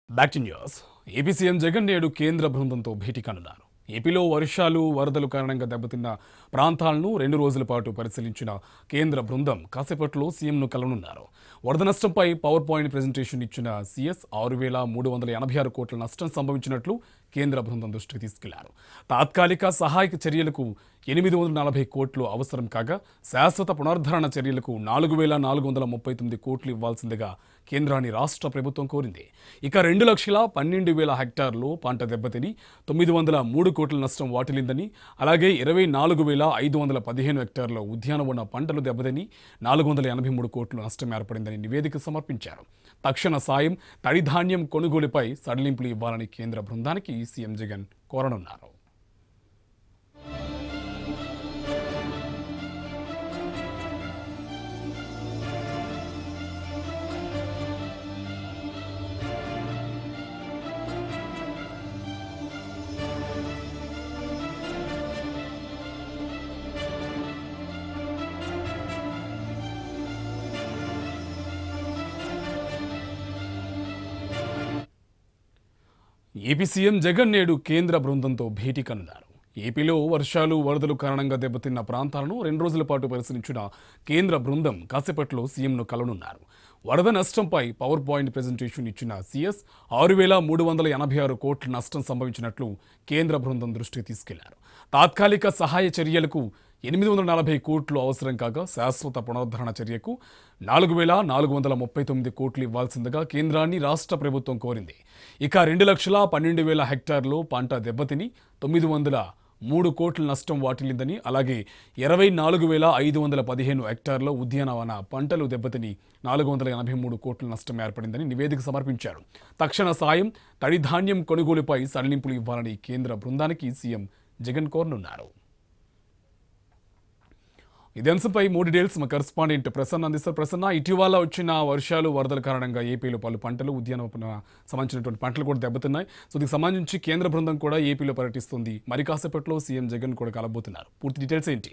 back to news AP CM Jagan నేడు కేంద్ర బృందంతో భేటీ కానున్నారు ఏపీలో వర్షాలు వరదలు కారణంగా దెబ్బతిన్న ప్రాంతాలను రెండు రోజుల పాటు పరిశీలించిన కేంద్ర బృందం కాసేపట్లో సీఎంను కలవనున్నారు వరద నష్టంపై పవర్ పాయింట్ ప్రజెంటేషన్ ఇచ్చిన సీఎస్ ఆరు వేల మూడు వందల ఎనభై ఆరు కోట్ల నష్టం సంభవించినట్లు కేంద్ర బృందం దృష్టికి తీసుకెళ్లారు తాత్కాలిక సహాయక చర్యలకు ఎనిమిది వందల నలభై కోట్లు అవసరం కాగా శాశ్వత పునరుద్ధరణ చర్యలకు నాలుగు వేల నాలుగు వందల ముప్పై తొమ్మిది కోట్లు ఇవ్వాల్సిందిగా కేంద్రాన్ని రాష్ట్ర ప్రభుత్వం కోరింది ఇక రెండు లక్షల పన్నెండు వేల హెక్టార్లు పంట దెబ్బతిని తొమ్మిది వందల మూడు కోట్ల నష్టం వాటిల్లిందని అలాగే ఇరవై నాలుగు వేల ఐదు వందల పదిహేను హెక్టార్ల ఉద్యానవన పంటలు దెబ్బతిని నాలుగు వందల ఎనభై మూడు కోట్లు నష్టం ఏర్పడిందని నివేదిక సమర్పించారు తక్షణ సాయం తడి ధాన్యం కొనుగోలుపై సడలింపులు ఇవ్వాలని కేంద్ర బృందానికి సీఎం జగన్ కోరనున్నారు ఏపీ సీఎం జగన్ నేడు కేంద్ర బృందంతో భేటీ కనున్నారు ఏపీలో వర్షాలు వరదలు కారణంగా దెబ్బతిన్న ప్రాంతాలను రెండు రోజుల పాటు పరిశీలించిన కేంద్ర బృందం కాసేపట్లో సీఎంను కలవనున్నారు వరద నష్టంపై పవర్ పాయింట్ ప్రజెంటేషన్ ఇచ్చిన సీఎస్ ఆరు వేల మూడు వందల ఎనభై ఆరు కోట్ల నష్టం సంభవించినట్లు కేంద్ర బృందం దృష్టికి తీసుకెళ్లారు తాత్కాలిక సహాయ చర్యలకు ఎనిమిది వందల నలభై కోట్లు అవసరం కాగా శాశ్వత పునరుద్ధరణ చర్యకు నాలుగు వేల నాలుగు వందల ముప్పై తొమ్మిది కోట్లు ఇవ్వాల్సిందిగా కేంద్రాన్ని రాష్ట్ర ప్రభుత్వం కోరింది ఇక రెండు లక్షల పన్నెండు వేల హెక్టార్లు పంట దెబ్బతిని తొమ్మిది వందల మూడు కోట్ల నష్టం వాటిల్లిందని అలాగే ఇరవై నాలుగు వేల ఐదు వందల పదిహేను హెక్టార్ల ఉద్యానవన పంటలు దెబ్బతిని నాలుగు వందల ఎనభై మూడు కోట్ల నష్టం ఏర్పడిందని నివేదిక సమర్పించారు తక్షణ సాయం తడి ధాన్యం కొనుగోలుపై సడలింపులు ఇవ్వాలని కేంద్ర బృందానికి సీఎం జగన్ కోరనున్నారు ఇదే అంశంపై మూడు డీటెయిల్స్ మా కరెస్పాండెంట్ ప్రసన్న అందిస్తారు ప్రసన్న ఇటీవల వచ్చిన వర్షాలు వరదల కారణంగా ఏపీలో పలు పంటలు ఉద్యానవన సంబంధించినటువంటి పంటలు కూడా దెబ్బతిన్నాయి సో దీనికి సంబంధించి కేంద్ర బృందం కూడా ఏపీలో పర్యటిస్తుంది మరి కాసేపట్లో సీఎం జగన్ కూడా కలబోతున్నారు పూర్తి డీటెయిల్స్ ఏంటి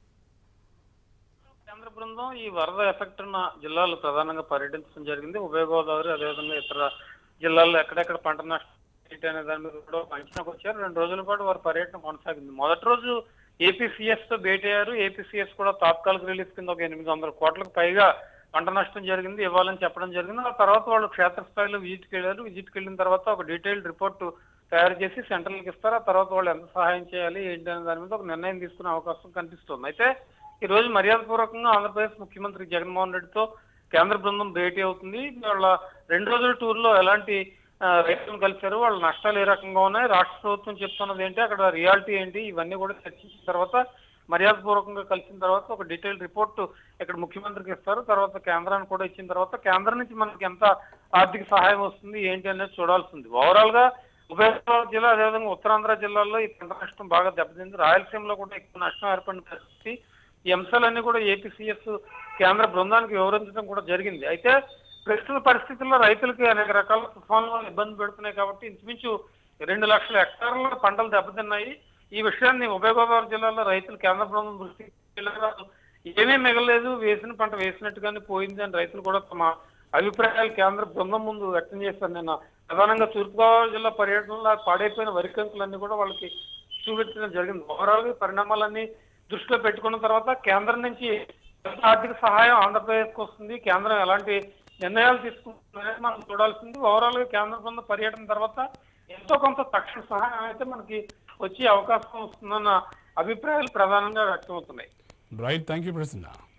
కేంద్ర బృందం ఈ వరద ఎఫెక్ట్ ఉన్న జిల్లాలు ప్రధానంగా పర్యటించడం జరిగింది ఉభయ గోదావరి అదేవిధంగా ఇతర జిల్లాల్లో ఎక్కడెక్కడ పంట నష్టం ఏంటి అనే దాని మీద కూడా ఒక అంచనాకు వచ్చారు రెండు రోజుల పాటు వారి పర్యటన కొనసాగింది మొదటి రోజు ఏపీసీఎస్ తో భేటీ అయ్యారు ఏపీసీఎస్ కూడా తాత్కాలిక రిలీఫ్ కింద ఒక ఎనిమిది వందల కోట్లకు పైగా పంట నష్టం జరిగింది ఇవ్వాలని చెప్పడం జరిగింది ఆ తర్వాత వాళ్ళు క్షేత్రస్థాయిలో విజిట్కి వెళ్ళారు విజిట్కి వెళ్ళిన తర్వాత ఒక డీటెయిల్డ్ రిపోర్ట్ తయారు చేసి సెంట్రల్కి ఇస్తారు ఆ తర్వాత వాళ్ళు ఎంత సహాయం చేయాలి ఏంటి అనే దాని మీద ఒక నిర్ణయం తీసుకునే అవకాశం కనిపిస్తుంది అయితే ఈ రోజు మర్యాదపూర్వకంగా ఆంధ్రప్రదేశ్ ముఖ్యమంత్రి జగన్మోహన్ రెడ్డితో కేంద్ర బృందం భేటీ అవుతుంది వాళ్ళ రెండు రోజుల టూర్ లో ఎలాంటి ఆ, రైతులను కలిశారు వాళ్ళ నష్టాలు ఏ రకంగా ఉన్నాయి రాష్ట్ర ప్రభుత్వం చెప్తున్నది ఏంటి అక్కడ రియాలిటీ ఏంటి ఇవన్నీ కూడా చర్చించిన తర్వాత మర్యాదపూర్వకంగా కలిసిన తర్వాత ఒక డీటెయిల్ రిపోర్ట్ ఇక్కడ ముఖ్యమంత్రికి ఇస్తారు తర్వాత కేంద్రానికి కూడా ఇచ్చిన తర్వాత కేంద్రం నుంచి మనకి ఎంత ఆర్థిక సహాయం వస్తుంది ఏంటి అనేది చూడాల్సి ఉంది ఓవరాల్ గా ఉభయ గోదావరి జిల్లా అదేవిధంగా ఉత్తరాంధ్ర జిల్లాల్లో ఈ పంట నష్టం బాగా దెబ్బతింది రాయలసీమలో కూడా ఎక్కువ నష్టం ఏర్పడిన పరిస్థితి ఈ అంశాలన్నీ కూడా ఏపీసీఎస్ కేంద్ర బృందానికి వివరించడం కూడా జరిగింది అయితే ప్రస్తుత పరిస్థితుల్లో రైతులకి అనేక రకాల తుఫాన్లు వల్ల ఇబ్బంది పెడుతున్నాయి కాబట్టి ఇంచుమించు రెండు లక్షల హెక్టార్ల పంటలు దెబ్బతిన్నాయి ఈ విషయాన్ని ఉభయ గోదావరి జిల్లాలో రైతులు కేంద్ర బృందం దృష్టికి వెళ్ళారు ఏమీ మిగలేదు వేసిన పంట వేసినట్టుగానే పోయింది అని రైతులు కూడా తమ అభిప్రాయాలు కేంద్ర బృందం ముందు వ్యక్తం చేశారు నిన్న ప్రధానంగా తూర్పుగోదావరి జిల్లా పర్యటనలో పాడైపోయిన వరి కంకులన్నీ కూడా వాళ్ళకి చూపించడం జరిగింది ఓవరాల్ గా ఈ పరిణామాలన్నీ దృష్టిలో పెట్టుకున్న తర్వాత కేంద్రం నుంచి ఎంత ఆర్థిక సహాయం ఆంధ్రప్రదేశ్ కు వస్తుంది కేంద్రం ఎలాంటి నిర్ణయాలు తీసుకుంటుందనేది మనం చూడాల్సింది ఓవరాల్ గా కేంద్ర బృంద పర్యటన తర్వాత ఎంతో కొంత తక్షణ సహాయం అయితే మనకి వచ్చే అవకాశం వస్తుందన్న అభిప్రాయాలు ప్రధానంగా వ్యక్తమవుతున్నాయి రైట్ థ్యాంక్ యూ ప్రసన్న